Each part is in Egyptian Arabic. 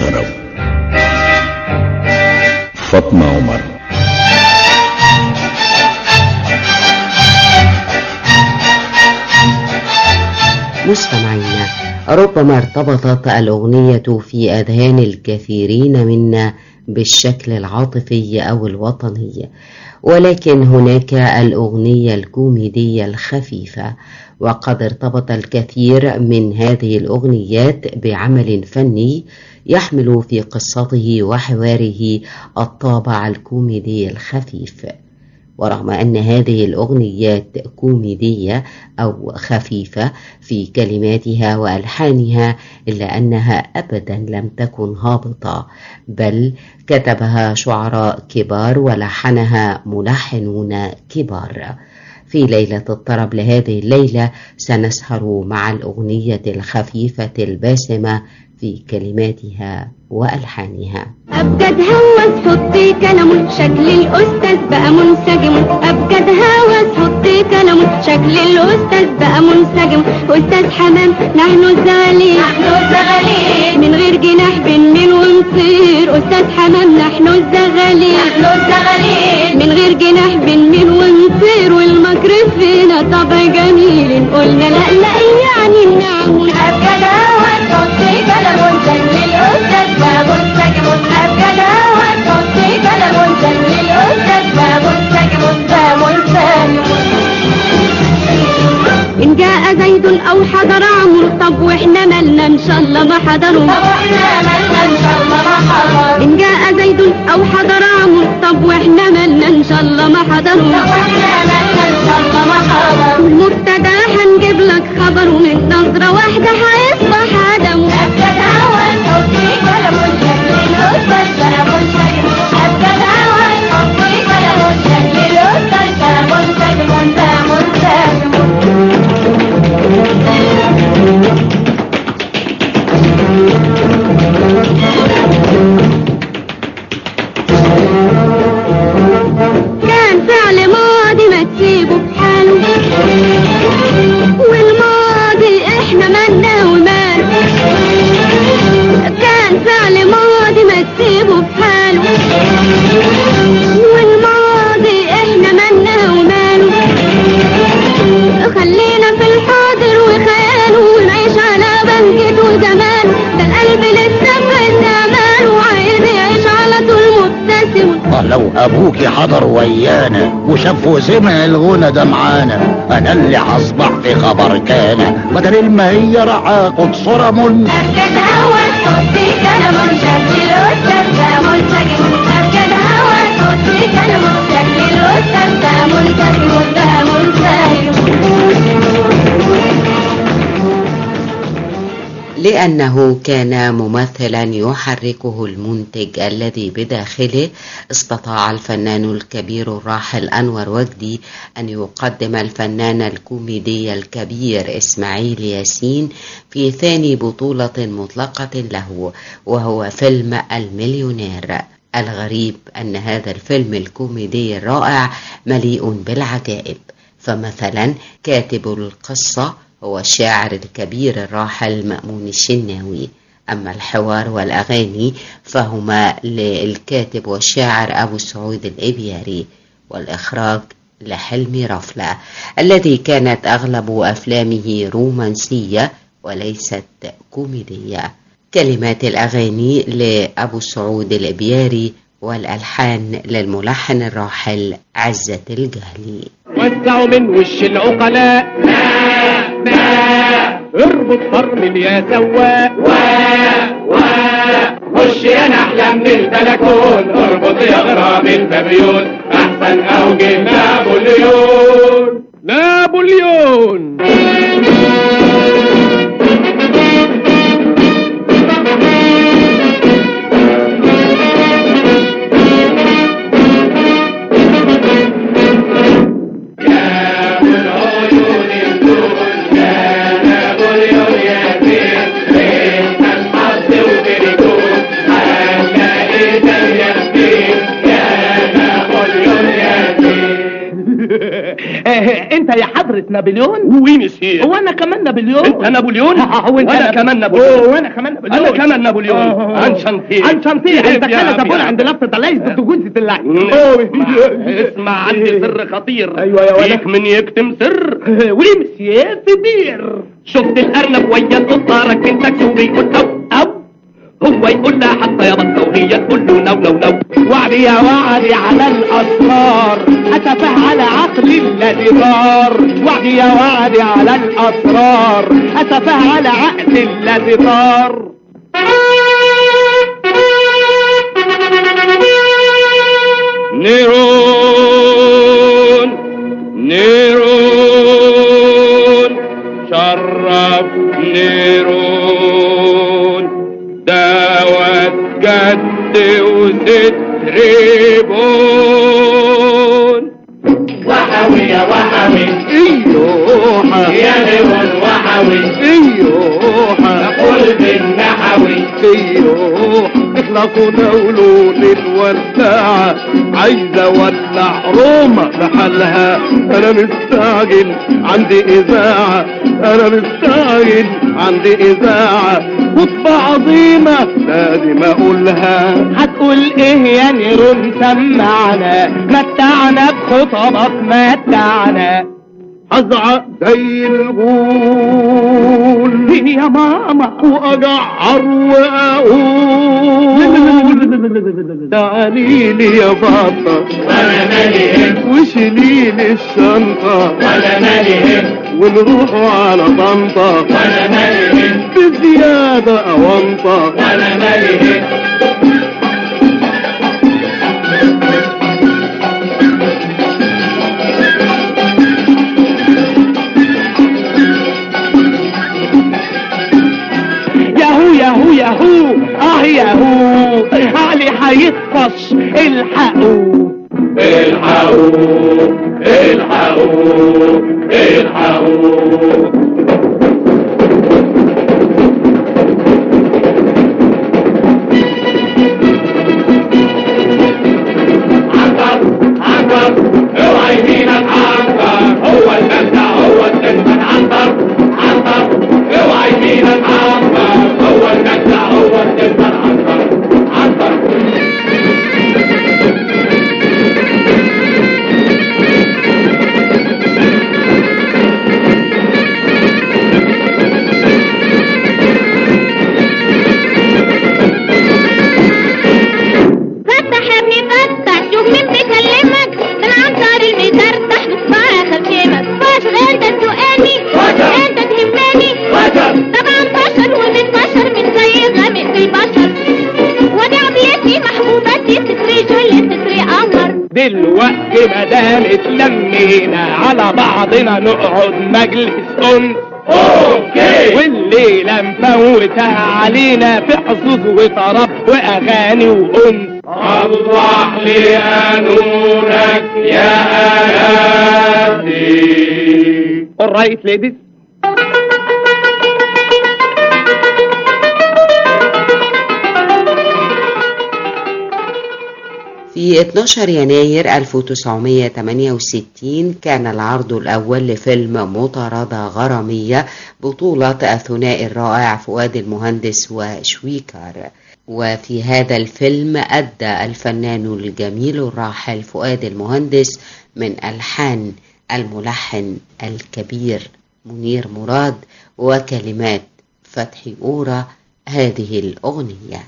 الطرب فاطمة عمر مستمعينا ربما ارتبطت الأغنية في أذهان الكثيرين منا بالشكل العاطفي أو الوطني ولكن هناك الأغنية الكوميدية الخفيفة وقد ارتبط الكثير من هذه الأغنيات بعمل فني يحمل في قصته وحواره الطابع الكوميدي الخفيف ورغم أن هذه الأغنيات كوميدية أو خفيفة في كلماتها وألحانها إلا أنها أبدا لم تكن هابطة بل كتبها شعراء كبار ولحنها ملحنون كبار في ليلة الطرب لهذه الليلة سنسهر مع الأغنية الخفيفة الباسمة في كلماتها وألحانها أبجد هوس حطي كلام شكل الأستاذ بقى منسجم أبجد هوس حطي كلام شكل الأستاذ بقى منسجم أستاذ حمام نحن الزغالين نحن الزغالين من غير جناح بنميل ونطير أستاذ حمام نحن الزغالين نحن الزغالين من غير جناح بنميل ونطير والمكر فينا طبع جميل قلنا لا لا يعني نعمل أبجد هوس حطي كلام شكل الأستاذ بقى منسجم أبجد هوس حطي كلام شكل الأستاذ بقى منسجم بقى منسجم إن جاء زيد أو حضر عمرو طب وإحنا مالنا إن شاء الله ما حضروا طب وإحنا مالنا إن شاء الله ما حضروا إن جاء زيد أو حضر عمرو طب وإحنا مالنا إن شاء الله ما حضروا طب وإحنا مالنا إن شاء الله ما حضروا المبتدا هنجيب لك خبر ومن نظرة واحدة هيصبح عدم أبجد أول حطي كلام شكل الأستاذ كلام شكل أبجد أول حطي كلام شكل الأستاذ كلام شكل كلام شكل كان فعل ماضي ما تسيبه بحاله والماضي احنا مالنا وماله كان فعل ماضي ما تسيبه بحاله والماضي احنا مالنا وماله خلينا في الحاضر وخياله ونعيش على بهجته وجماله ده القلب لسه في استعماله وعايز يعيش على طول مبتسم لو ابوكي حضر ويانا وشاف وسمع الغنى ده معانا انا اللي هصبح في خبر كان بدل ما هي راح اخد صورة من أبجد هوا صوتي كلام شكل الأستاذ ده منسجم أبجد هوا صوتي كلام شكل الأستاذ ده منسجم ده منسجم لأنه كان ممثلا يحركه المنتج الذي بداخله استطاع الفنان الكبير الراحل أنور وجدي أن يقدم الفنان الكوميدي الكبير إسماعيل ياسين في ثاني بطولة مطلقة له وهو فيلم المليونير الغريب أن هذا الفيلم الكوميدي الرائع مليء بالعجائب فمثلا كاتب القصة هو الشاعر الكبير الراحل مأمون الشناوي أما الحوار والأغاني فهما للكاتب والشاعر أبو سعود الإبياري والإخراج لحلمي رفلة الذي كانت أغلب أفلامه رومانسية وليست كوميدية كلمات الأغاني لأبو سعود الإبياري والألحان للملحن الراحل عزة الجهلي وسعوا من وش العقلاء ما ما اربط فرمل يا سواق وا وا خش يا نحلة من البلكون اربط يا غرام البابيون احسن اوجه نابليون نابليون انت يا حضرة نابليون وي مسير هو انا كمان نابليون انت نابليون وانت وانا نابليون. كمان نابليون أوه، وانا كمان نابليون انا كمان نابليون أوه. عن شانتيه عن شانتيه عندك يا انا أبي زبون يا عند أبي. لفظة ليس تجوز اللعب اسمع عندي سر خطير أيوة يا ولد. فيك من يكتم سر وي مسير في بير شفت الارنب ويا القطه راكبين تاكسي وبيقول او او هو يقول لها حتى يا بطه وهي تقول له نو نو نو وعدي يا وعدي على الأسرار أتفه على عقلي الذي طار وعدي يا وعدي على الأسرار أتفه على عقلي الذي طار نيرون نيرون شرف نيرون دعوة جد وستريبون وحوي يا وحوي ايوحا يا نيرون وحوي ايوحا قل بالنحوي ايوحا احنا كنا ولون الوداعة عايزة ولع روما بحالها انا مستعجل عندي اذاعة انا مستعجل عندي اذاعة خطبة عظيمة لازم اقولها هتقول ايه يا نيرون سمعنا متعنا بخطبك متعنا ازعق زي الغول يا ماما واجعر واقول تعالي لي يا بابا وانا مالي وشيلي لي الشنطة وانا مالي ونروحوا على طنطا وانا مالي بزيادة أونطة وانا مالي ياهو ياهو ياهو اه ياهو علي هيطفش الحقوا الحقوا الحقوا الحقوا عنتر عنتر اوعى يمينك عنتر هو المبدع هو التنفن عنتر عنتر اوعى يمينك عنتر هو المبدع هو التنفن عنتر عنتر فتح يا ابني فتح شوف مين بيكلمك ده انا عنتر المدردح بصباع خشمك بشر انت تسؤالني انت تهمني طبعا بشر ومن بشر من زي غامق في البشر ودي عبيتي محبوبتي تسري جل تسري قمر دلوقتي مادام اتلمينا على بعضنا نقعد مجلس انس اوكي والليلة مفوتها علينا في حظوظ وطرب واغاني وانس الله لي نورك يا آياتي alright ladies في 12 يناير 1968 كان العرض الأول لفيلم مطاردة غرامية بطولة الثنائي الرائع فؤاد المهندس وشويكار وفي هذا الفيلم أدى الفنان الجميل الراحل فؤاد المهندس من ألحان الملحن الكبير منير مراد وكلمات فتحي أورا هذه الأغنية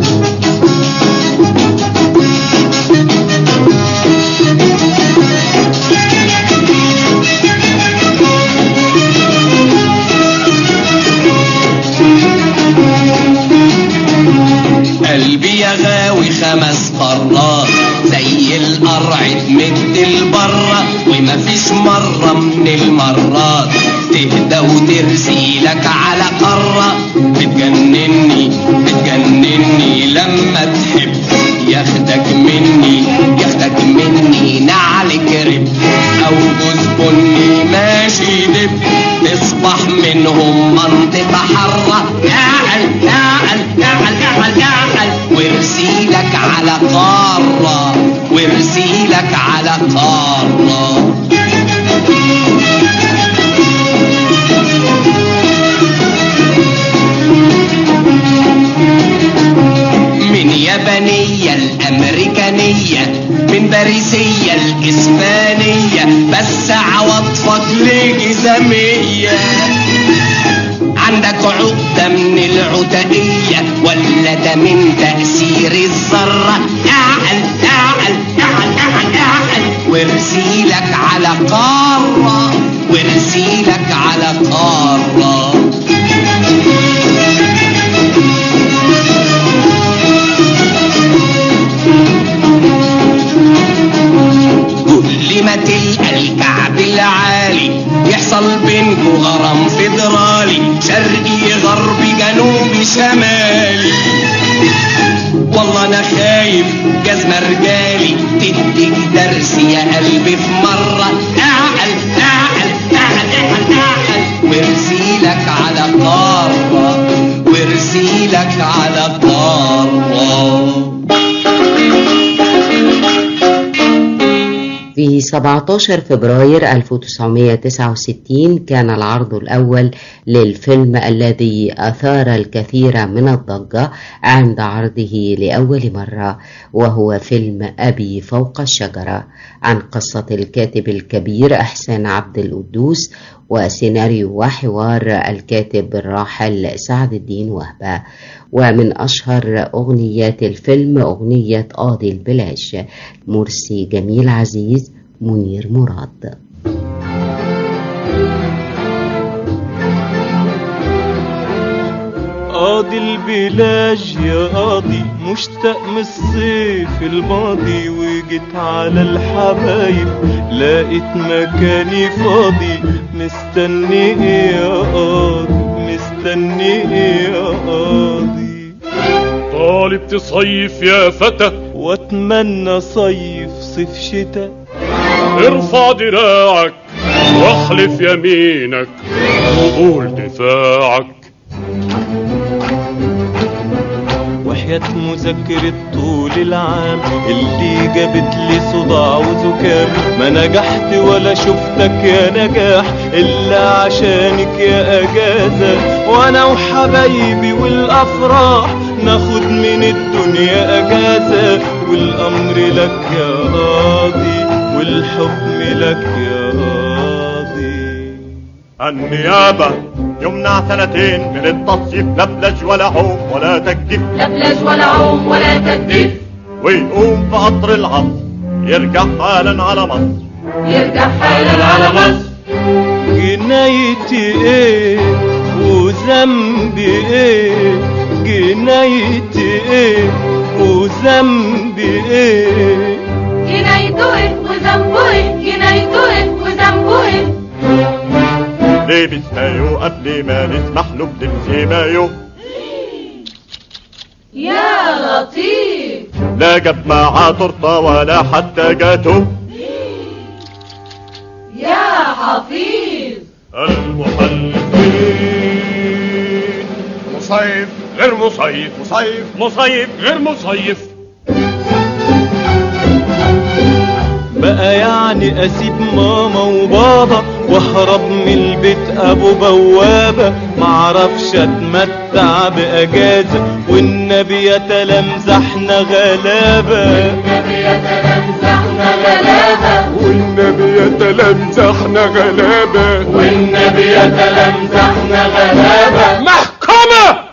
قلبي يا غاوي خمس مرات زي القرع تمد البرة ومفيش مرة من المرات تهدى وترسيلك على قارة بتجنني بتجنني لما تحب ياخدك مني ياخدك مني نعل كرب او جوز بني ماشي دب تصبح منهم منطقة حرة نعل نعل نعل نعل نعل وارسيلك على قارة وارسيلك على قارة واسع وطفك لجزامية عندك عقدة من العتقية ولا ده من تأثير الذرة اعقل اعقل اعقل اعقل اعقل وارسيلك على قارة وارسيلك على قارة كل ما تلقى الكعب العالي يحصل بينكو غرام فيدرالي شرقي غربي جنوبي شمالي والله انا خايف جزمة رجالي تديك درس يا قلبي في مرة اعقل اعقل اعقل اعقل اعقل وارسيلك على قارة وارسيلك على قارة في 17 فبراير 1969 كان العرض الأول للفيلم الذي أثار الكثير من الضجة عند عرضه لأول مرة وهو فيلم أبي فوق الشجرة عن قصة الكاتب الكبير أحسان عبد القدوس وسيناريو وحوار الكاتب الراحل سعد الدين وهبة ومن أشهر أغنيات الفيلم أغنية قاضي البلاش مرسي جميل عزيز منير مراد قاضي البلاج يا قاضي مشتاق من الصيف الماضي وجيت على الحبايب لقيت مكاني فاضي مستني ايه يا قاضي مستني ايه يا قاضي طالب تصيف يا فتى واتمنى صيف صيف شتاء ارفع دراعك واحلف يمينك وقول دفاعك وحياة مذاكرة طول العام اللي جابت لي صداع وزكام ما نجحت ولا شفتك يا نجاح إلا عشانك يا أجازة وأنا وحبايبي والأفراح ناخد من الدنيا أجازة والأمر لك يا قاضي والحكم لك يا قاضي النيابة يمنع سنتين من التصيف لبلج ولا عوم ولا تكتيف لبلج ولا عوم ولا تكتيف ويقوم في قطر العصر يرجع حالا على مصر يرجع حالا على مصر جنايتي ايه وذنبي ايه جنايتي ايه وذنبي ايه جنايته ايه وذنبه ايه جنايته ايه وذنبه ايه لابس مايو قبل ما نسمح له بلبس مايو يا لطيف لا جاب معاه تورته ولا حتى جاتو يا حفيظ المحلفين مصيف غير مصيف مصيف مصيف غير مصيف بقى يعني اسيب ماما وبابا واهرب من البيت ابو بوابة معرفش اتمتع باجازة والنبي يتلمزحنا غلابة النبي يتلمزحنا غلابة والنبي يتلمزحنا غلابة والنبي يتلمزحنا غلابة محكمة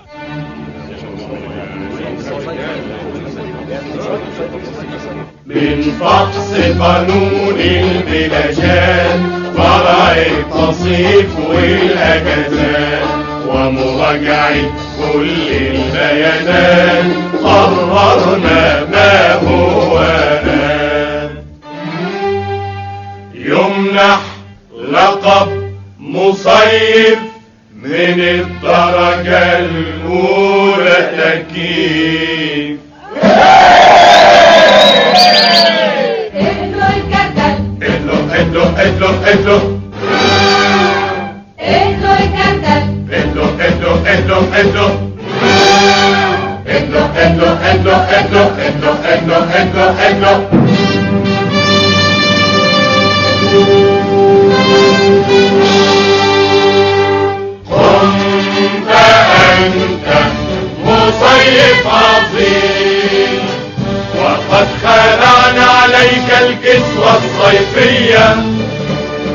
من فحص قانون البلاشات فرع التصيف والاجازات ومراجعة كل البيانات قررنا ما هو آن يمنح لقب مصيف من الدرجة الأولى تكييف اهلوا الجردل ادلو ادلو ادلو ادلو اهلوا الجردل ادلو ادلو ادلو ادلو ادلو ادلو ادلو ادلو ادلو ادلو ادلو ادلو كنت أنت مصيف عظيم وقد خلعنا عليك الكسوة الصيفية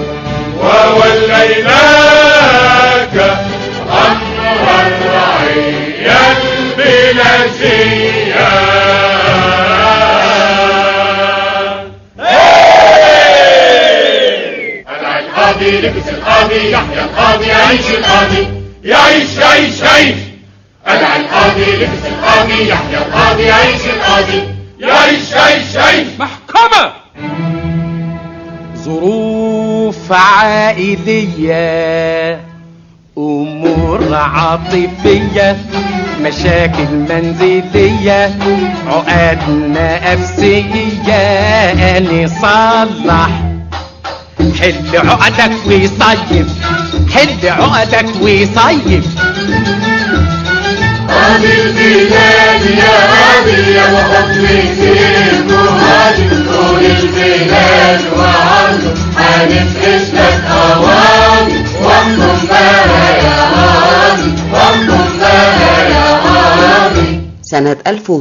ووليناك أمر الرعية البلاسية أدعى القاضي لبس القاضي يحيى القاضي يعيش القاضي يعيش يعيش يعيش أدعى القاضي لبس القاضي يحيى القاضي يعيش القاضي يعيش يعيش يعيش محكمة ظروف عائلية أمور عاطفية مشاكل منزلية عقد نفسية نصلح حل عقدك وصيف حل عقدك وصيف قاضي البلاد يا قاضي يا وحكم سيف وهادي طول البلاد وعرضه هنفرش لك قواضي واحكم بها يا قاضي واحكم بها يا قاضي سنة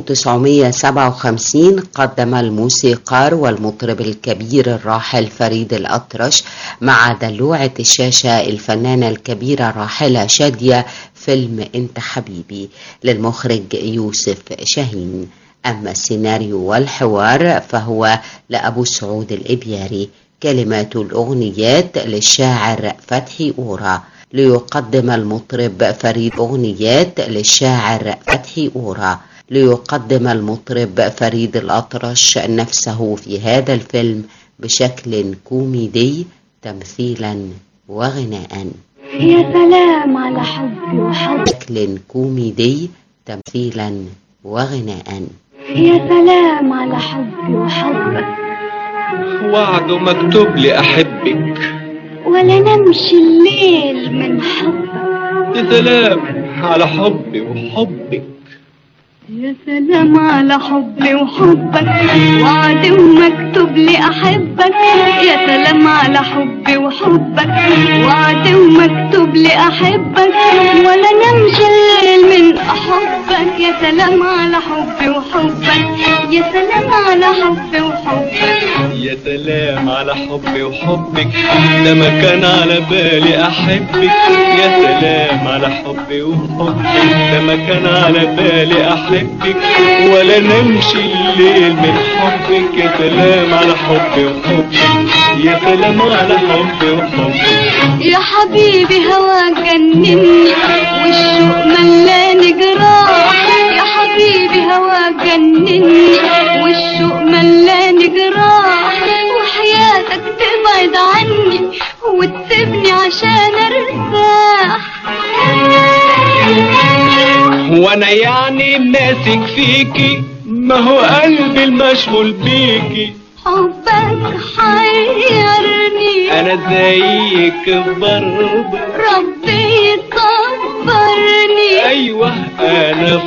1957 قدم الموسيقار والمطرب الكبير الراحل فريد الأطرش مع دلوعة الشاشة الفنانة الكبيرة الراحلة شادية فيلم انت حبيبي للمخرج يوسف شاهين أما السيناريو والحوار فهو لأبو سعود الإبياري كلمات الأغنيات للشاعر فتحي أورا ليقدم المطرب فريد أغنيات للشاعر فتحي أورا ليقدم المطرب فريد الأطرش نفسه في هذا الفيلم بشكل كوميدي تمثيلا وغناء يا سلام على حبي وحب بشكل كوميدي تمثيلا وغناء يا سلام على حبي وحبك وعد مكتوب لي أحبك ولا نمشي الليل من حبك يا سلام على حبي وحبك يا سلام على حبي وحبك وعد ومكتوب لي احبك يا سلام على حبي وحبك وعد ومكتوب لي احبك ولا نمشي الليل من احبك يا سلام على حبي وحبك يا سلام على حبي وحبك يا سلام على حبي وحبك لما كان على بالي أحبك يا سلام على حبي وحبك لما كان على بالي أحبك ولا نمشي الليل من حبك يا سلام على حبي وحبك يا سلام على حبي وحبك يا حبيبي هواك جنني والشوق ملاني جراح يا حبيبي هواك جنني والشوق ملاني جراح وحياتك تبعد عني وتسيبني عشان ارتاح وانا يعني ماسك فيكي ما هو قلبي المشغول بيكي حبك حيرني انا زيك برضه ربي يصبرني ايوه انا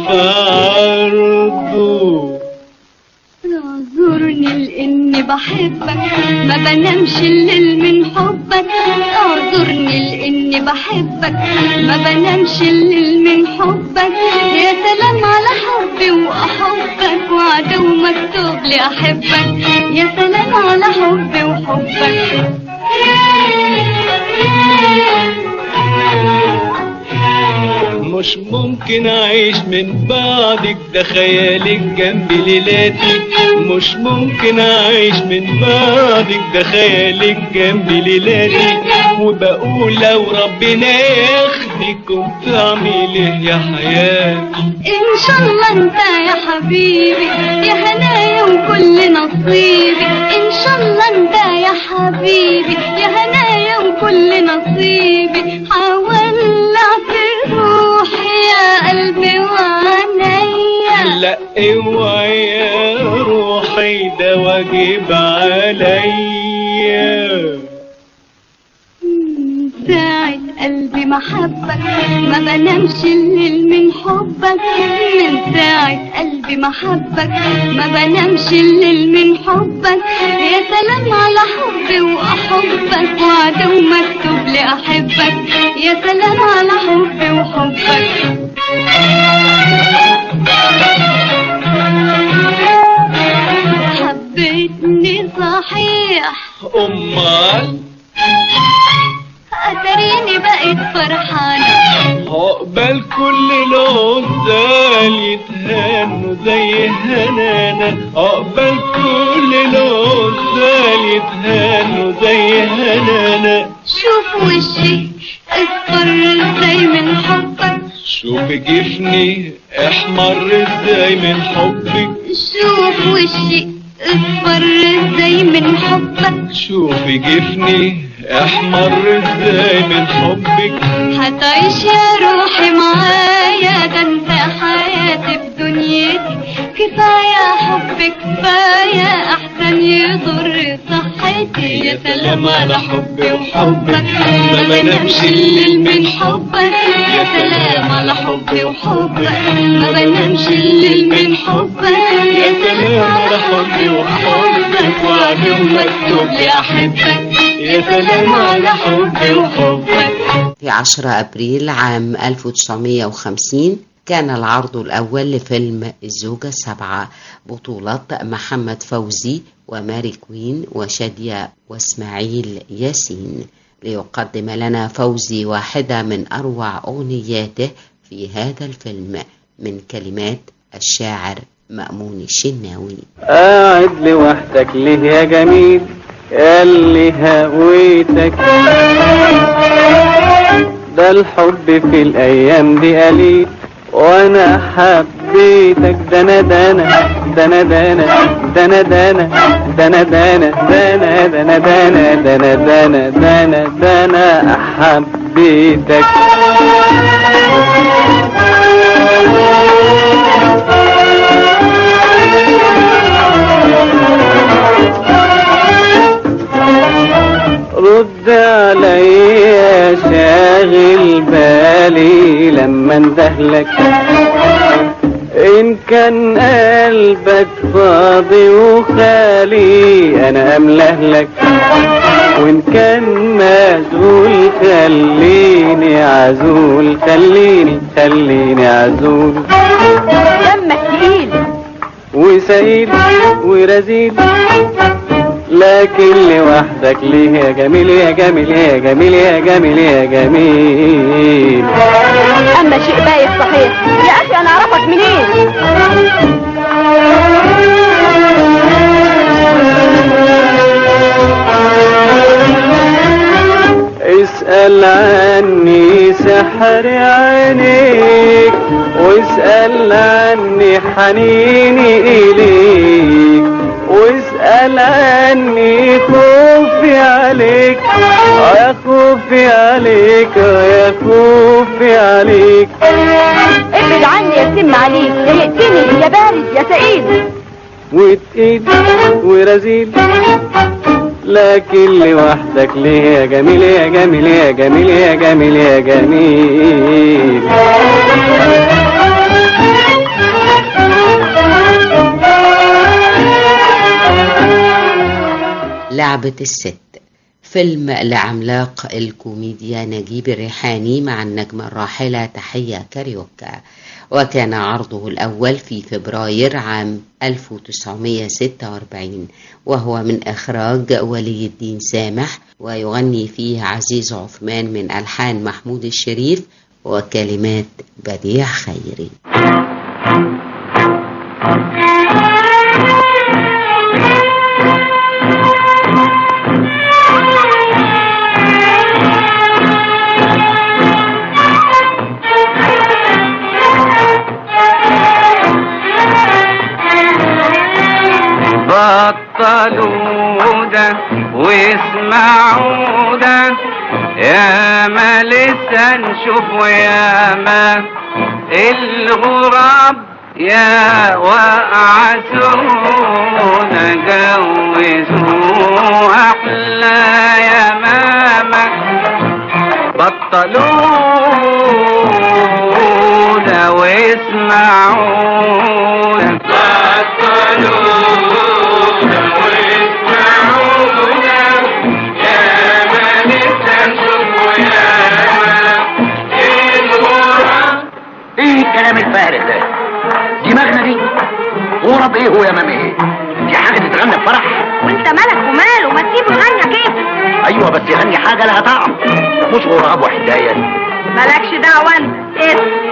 فرضه اعذرني لاني بحبك ما بنامش الليل من حبك اعذرني لاني بحبك ما بنامش الليل من حبك يا سلام على حبي واحبك وعد ومكتوب لي احبك يا سلام على حبي وحبك مش ممكن اعيش من بعدك ده خيالك جنب ليلاتي مش ممكن اعيش من بعدك ده خيالك جنب ليلاتي وبقول لو ربنا ياخدك كنت اعمل ايه يا حياتي ان شاء الله انت يا حبيبي يا هنايا وكل نصيبي ان شاء الله انت يا حبيبي يا هنايا وكل نصيبي حولعت روحي يا قلبي وعينيا لا اوعي يا روحي ده واجب عليا من ساعة قلبي محبك ما بنامش الليل من حبك من ساعة قلبي محبك ما بنامش الليل من حبك يا سلام على حبي وأحبك وعد ومكتوب لي أحبك يا سلام على حبي وحبك حبيتني صحيح امال عقبال كل العزال يتهنوا زي هنانا عقبال كل العزال يتهنوا زي هنانا شوف وشي اصفر ازاي من حبك شوف جفني احمر ازاي من حبك شوف وشي اصفر ازاي من حبك شوف جفني احمر ازاي من حبك هتعيش يا روحي معايا ده انت حياتي في دنيتي كفاية حب كفاية احسن يضر صحتي يا سلام على حبي وحبك ما بنامش الليل من حبك يا سلام على حبي وحبك ما بنامش الليل من حبك يا سلام على حبي وحبك وعدو مكتوب لي احبك يا سلام على حبي وحبك في 10 أبريل عام 1950 كان العرض الأول لفيلم الزوجة السبعة بطولة محمد فوزي وماري كوين وشادية واسماعيل ياسين ليقدم لنا فوزي واحدة من أروع أغنياته في هذا الفيلم من كلمات الشاعر مأمون الشناوي قاعد لوحدك ليه يا جميل اللي هويتك ده الحب في الايام دي قليل وانا حبيتك دنا دنا دنا دنا دنا دنا دنا دنا دنا دنا دنا دنا دنا دنا دنا حبيتك رد عليا شاغل بالي لما اندهلك ان كان قلبك فاضي وخالي انا املهلك وان كان مشغول خليني عزول خليني خليني عزول دمك تقيل وسعيد ورزيد لكن لوحدك ليه يا جميل يا جميل يا جميل يا جميل يا جميل اما شيء بايت صحيح يا اخي انا اعرفك منين اسأل عني سحر عينيك واسأل عني حنيني إليك واسأل عني خوفي عليك يا خوفي عليك يا خوفي عليك ابعد عني يا سم عليك ضايقتني يا بارد يا تقيل وتقيد ورزيل لكن لوحدك ليه يا جميل يا جميل يا جميل يا جميل يا جميل لعبة الست فيلم لعملاق الكوميديا نجيب الريحاني مع النجمة الراحلة تحية كاريوكا وكان عرضه الأول في فبراير عام 1946 وهو من إخراج ولي الدين سامح ويغني فيه عزيز عثمان من ألحان محمود الشريف وكلمات بديع خيري بطلوا ده واسمعوا ده يا ما لسه نشوف ويا ما الغراب يا وقعتونا جوزوا احلى يا ماما بطلوا ده واسمعوا ده ايه الكلام الفارغ ده دماغنا دي غرب ايه هو يا مامي ايه دي حاجه تتغنى في فرح وانت مالك وماله ما تسيبه يغني كيف ايوه بس يغني حاجه لها طعم مش غراب وحدايه مالكش دعوة انت اسم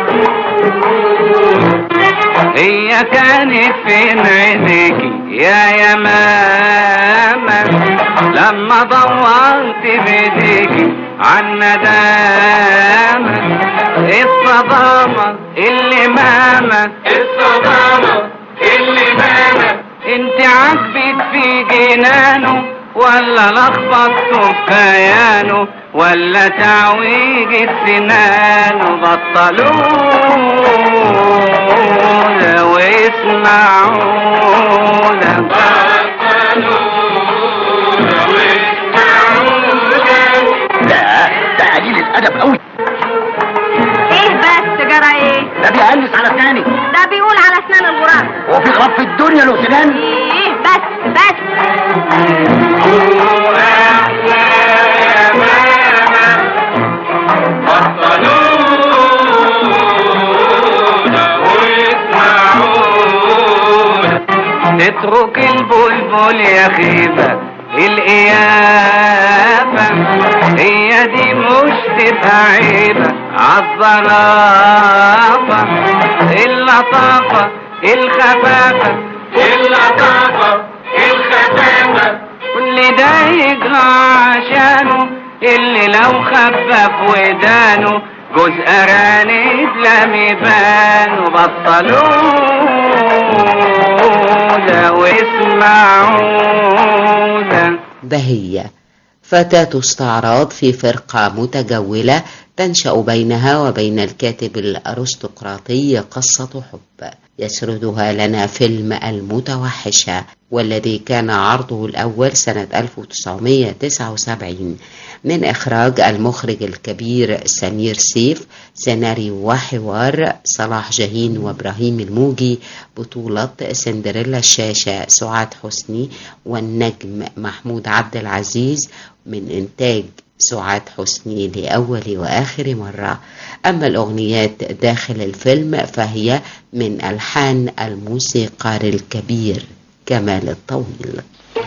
هي كانت فين عينيكي يا يا ماما لما دورت بايديكي عن ندامة الصدامة اللي ماما الصدامة اللي ماما انت عاجبك في جنانه ولا لخبطته في كيانه ولا تعويج السنان بطلونا واسمعونا لا ده قليل الادب قوي ايه بس جرى ايه ده بيهلس على اسناني ده بيقول على اسنان الغراب هو في غراب في الدنيا له سنان ايه بس بس تترك البلبل يا خيبة القيافة هي دي مش تبقى عيبة عالظرافة اللطافة الخفافة اللطافة الخفافة كل ده يجرى عشانه اللي لو خفف ودانه جوز أرانب لم يبانوا بطلونا واسمعونا بهية فتاة استعراض في فرقة متجولة تنشأ بينها وبين الكاتب الأرستقراطي قصة حب يسردها لنا فيلم المتوحشة والذي كان عرضه الأول سنة 1979 من إخراج المخرج الكبير سمير سيف سيناريو وحوار صلاح جاهين وإبراهيم الموجي بطولة سندريلا الشاشة سعاد حسني والنجم محمود عبد العزيز من إنتاج سعاد حسني لأول وآخر مرة أما الأغنيات داخل الفيلم فهي من ألحان الموسيقار الكبير كمال الطويل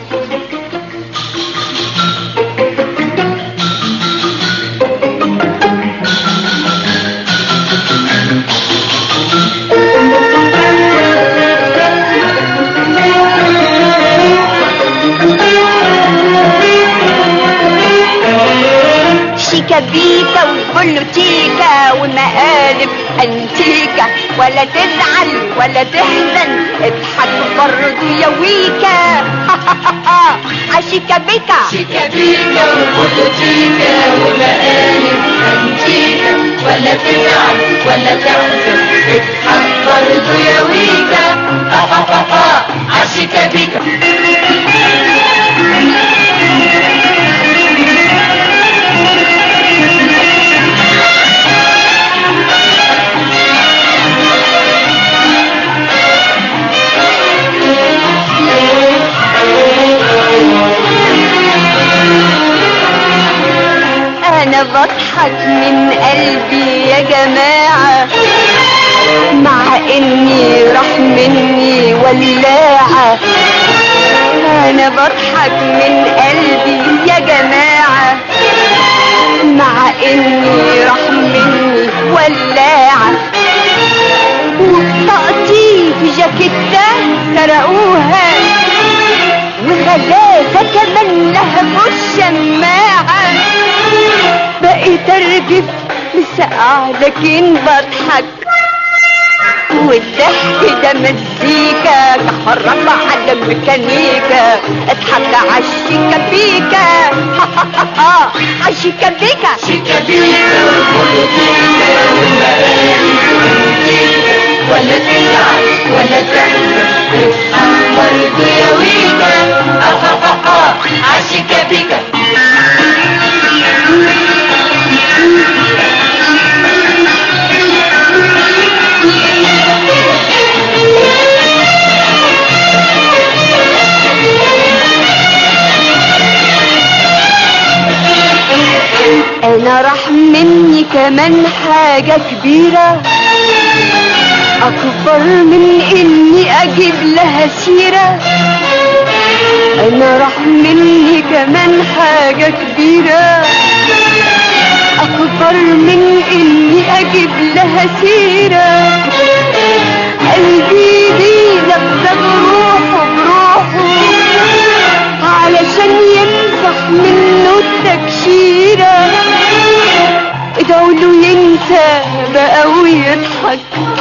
شيكا بيكا وبولوتيكا ومقالب انتيكا ولا تزعل ولا تحزن اضحك برضه يا ويكا عشيكا بيكا شيكا بيكا وبولوتيكا ومقالب انتيكا ولا تزعل ولا تحزن اضحك برضه يا ويكا عشيكا بيكا انا بضحك من قلبي يا جماعة مع اني راح مني ولاعة انا بضحك من قلبي يا جماعة مع اني راح مني ولاعة وطاقتي في جاكيتة سرقوها وغلاسة كمان لهبوا الشماعة بقيت ارجف مسقع لكن بضحك والضحك ده مزيكا تحرك على ميكانيكا اضحك عالشيكا بيكا عالشيكا بيكا شيكا بيكا وبولوتيكا ومقالب انتيكا ولا تزعل ولا تحزن اضحك برضه يا ويكا عشيكا بيكا انا راح مني كمان حاجة كبيرة اكبر من اني اجيب لها سيرة انا راح مني كمان حاجة كبيرة أكبر من إني أجيب لها سيرة قلبي دي لبسة بروحه بروحه علشان يمسح منه التكشيرة ادعوا له ينسى بقى ويضحك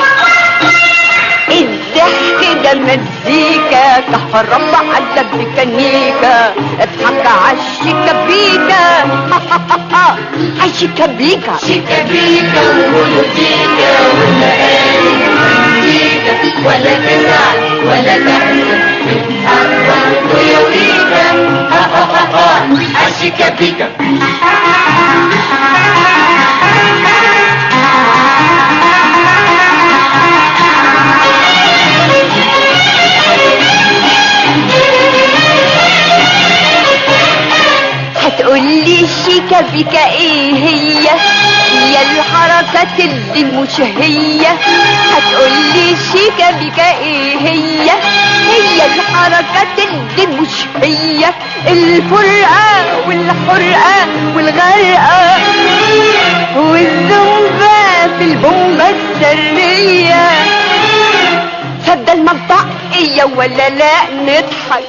الضحك ده مزيكا كهربا على ميكانيكا اضحك عالشيكابيكا عالشيكابيكا شيكابيكا ومولوديكا والليالي مزيكا ولا تزعل ولا تحزن اضحك برضه يوميكا عالشيكابيكا هتقولي شيكا بيكا ايه هي هي الحركات اللي مش هي هتقولي شيكا بيكا ايه هي هي الحركات اللي مش هي الفرقة والحرقة والغرقة والزنبة في البومبة السرية صدق المنطقية ولا لا نضحك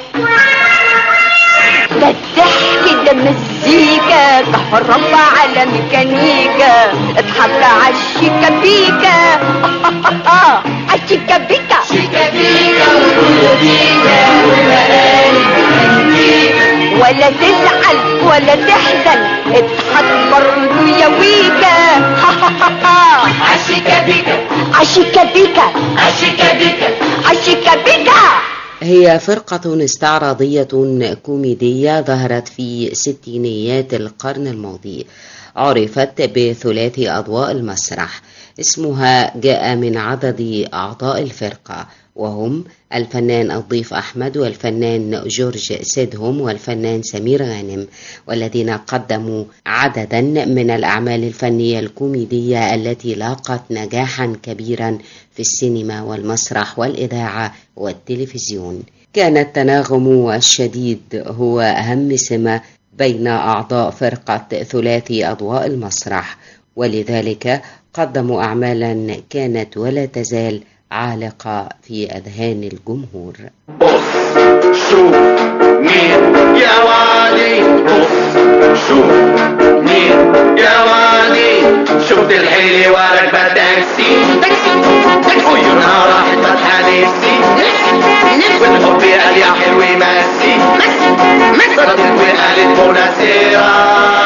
ده الضحك ده مزيكا كهربا على ميكانيكا اضحك عالشيكا بيكا عالشيكا بيكا شيكا بيكا ومولوديكا والمقالب ولا تزعل ولا تحزن اضحك برضه يا ويكا عالشيكا بيكا عالشيكا بيكا عالشيكا بيكا عالشيكا بيكا هي فرقة استعراضية كوميدية ظهرت في ستينيات القرن الماضي عرفت بثلاثي أضواء المسرح اسمها جاء من عدد أعضاء الفرقة وهم الفنان الضيف أحمد والفنان جورج سيدهم والفنان سمير غانم والذين قدموا عددا من الأعمال الفنية الكوميدية التي لاقت نجاحا كبيرا في السينما والمسرح والإذاعة والتلفزيون كان التناغم الشديد هو أهم سمة بين أعضاء فرقة ثلاثي أضواء المسرح ولذلك قدموا أعمالا كانت ولا تزال عالقة في أذهان الجمهور شوف مين يا وادي بص شوف مين يا وادي شفت الحيلة وراكبة تاكسي عيونها راحت فتحة نفسي والحب قال يا حلوة مسي صارت وقالت مناسيرة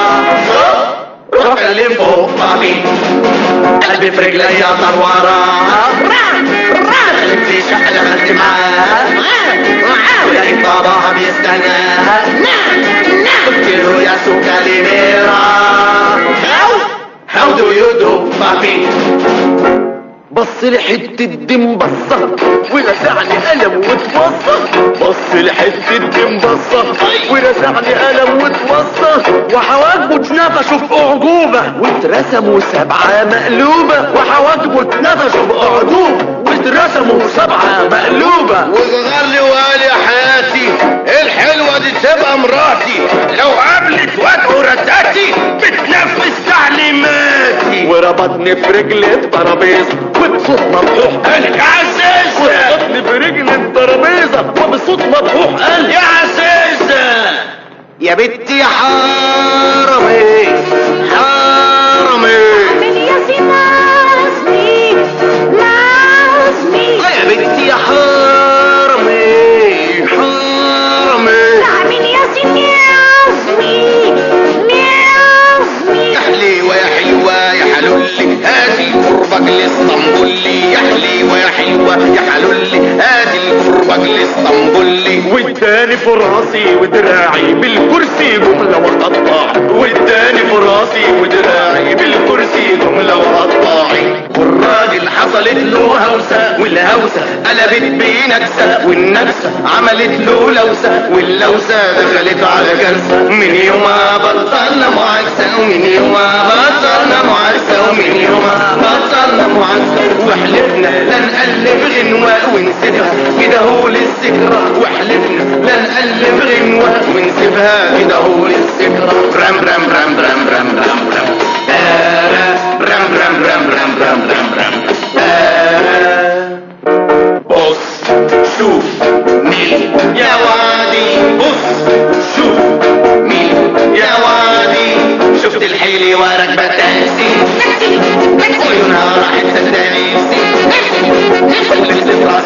روح اللي فوق مامي قلبي في رجلي طار وراها قلبي شقلة خدت معاها ولقيت باباها بيستناها قلت له يا سوكا ليميرا How do you do, papi? بص لحتة دم بصة ولسعني قلم واتوصى بص لحتة دم بصة ولسعني قلم واتوصى وحواجبه اتنفشوا في أعجوبة واترسموا سبعة مقلوبة وحواجبه اتنفشوا في أعجوبة واترسموا سبعة مقلوبة وصغر لي وقال يا حياتي الحلوة دي تبقى مراتي لو قابلت واد رتاتي بتنفذ تعليماتي وربطني في رجل الترابيزة وبصوت مفتوح قال يا عزيزة وربطني في رجل الترابيزة وبصوت مفتوح قال يا عزيزة يا بنتي حرامي حرامي يا سي نازمي نازمي يا بنتي يا حرامي حرامي نعمين يا سي نازمي نازمي يا حليوة يا حلوة يا حلولي هاتي قربك لاسطنبولي يا حليوة يا حلوة يا حلولي هاتي قربك لاسطنبولي واداني في راسي ودراعي بالكرسي جملة وقطاع واداني في راسي ودراعي بالكرسي جملة وقطاعي والراجل حصلت له هوسة والهوسة قلبت بيه نكسة والنكسة عملت له لوسة واللوسة دخلت على كارثة من يومها بطلنا معاكسة ومن يومها بطلنا معاكسة ومن يومها بطلنا معاكسة وحلفنا لا نقلب غنوة ونسيبها كده هو للذكرى وحلفنا لا نقلب غنوة ونسيبها كده هو للذكرى برام برام برام برام برام برام برام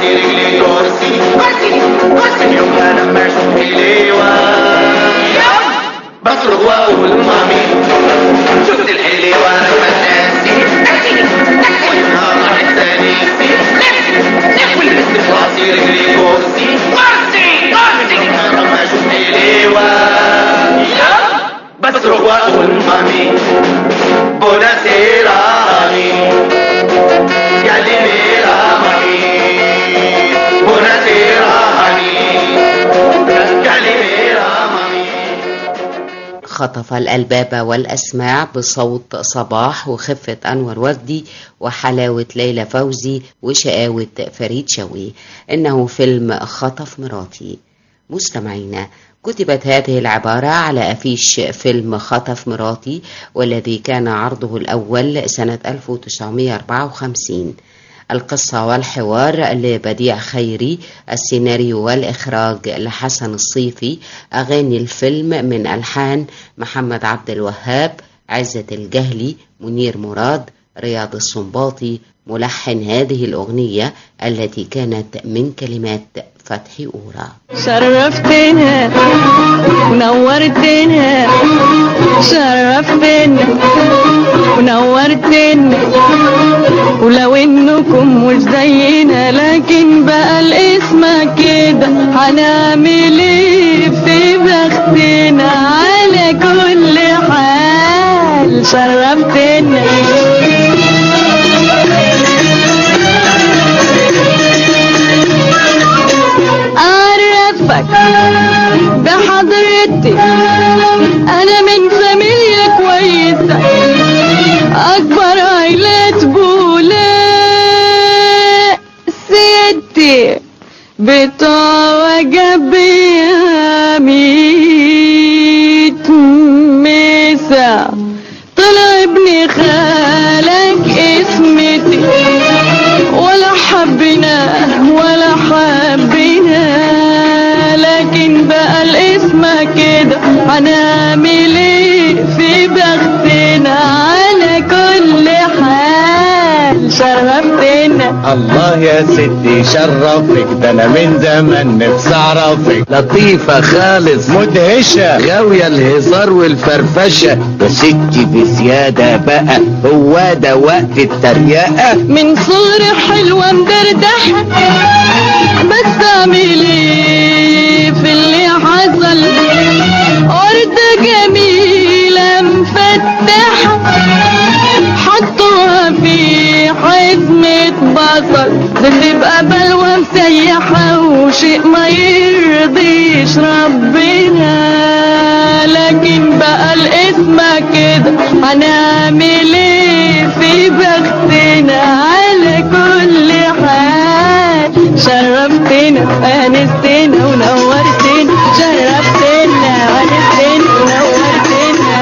راسي رجلي كرسي كرسي كرسي يوم انا لما اشوف حليوة بصرخ واقول مامي شفت الحليوة انا فناسي والنهار راحت تانيسي ولبست في راسي رجلي كرسي كرسي كرسي يوم انا لما اشوف حليوة بصرخ واقول مامي Buonasera mami Gallimera mami Buonasera mami Gallimera mami خطف الألباب والأسماع بصوت صباح وخفة أنور وجدي وحلاوة ليلى فوزي وشقاوة فريد شوقي إنه فيلم خطف مراتي مستمعينا كتبت هذه العبارة على أفيش فيلم خطف مراتي والذي كان عرضه الأول سنة 1954 القصة والحوار لبديع خيري السيناريو والإخراج لحسن الصيفي أغاني الفيلم من ألحان محمد عبد الوهاب عزة الجهلي منير مراد رياض السنباطي ملحن هذه الأغنية التي كانت من كلمات فتحي أورا شرفتنا ونورتنا شرفتنا ونورتنا ولو انكم مش زينا لكن بقى الاسم كده هنعمل ايه في بختنا على كل حال شرفتنا أعرفك بحضرتي أنا من فاميليا كويسة أكبر عائلات بولاء سيادتي بتوع وجب ميت مسا طلع ابن خالك اسمتي ولا حبيناه ولا حبيناه لكن بقى الاسم كده هنعمل ايه في بختنا على كل حال شرفتنا الله يا ستي شرفك ده انا من زمان نفسي اعرفك لطيفة خالص مدهشة غاوية الهزار والفرفشة يا ستي بزيادة بقى هو ده وقت التريقة من صغري حلوة مدردحة بس اعمل ايه في اللي حصل وردة جميلة مفتحة حطوها في حزمة بصل بتبقى بلوى مسيحة وشيء ما يرضيش ربنا لكن بقى الاسم كده هنعمل ايه في بختنا على كل حال شرفتنا انستنا ونورتنا شرفتنا انستنا ونورتنا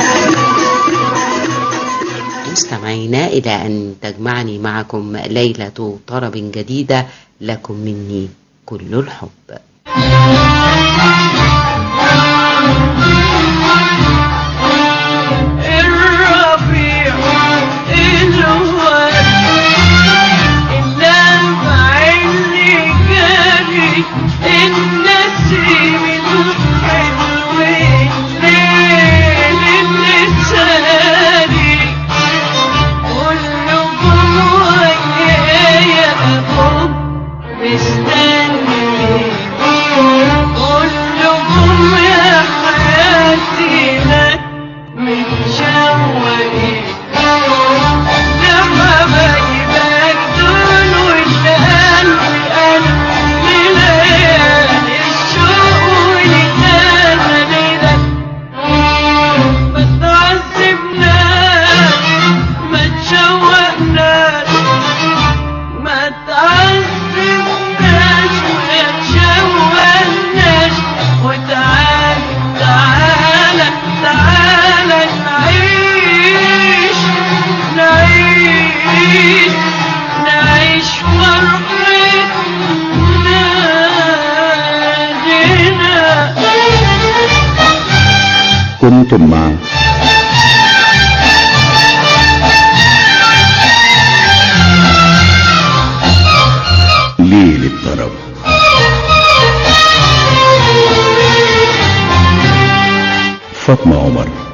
مستمعينا إلى أن تجمعني معكم ليلة طرب جديدة لكم مني كل الحب الربيع الورد اللمع اللي جاري النسيم الحلو الليل اللي ساري والنجوم ويايا حب مستني كلكم يا حياتي لك متشوقين لحبايبك دول والقلب قلب لليالي الشوق ولتاني لك ما تعذبناش ما تشوقناش ما تعذبناش ولا تشوقناش وتعال تعالى تعالى نعيش نعيش نعيش فرحتنا كنتم مع ليل الطرب فاطمة عمر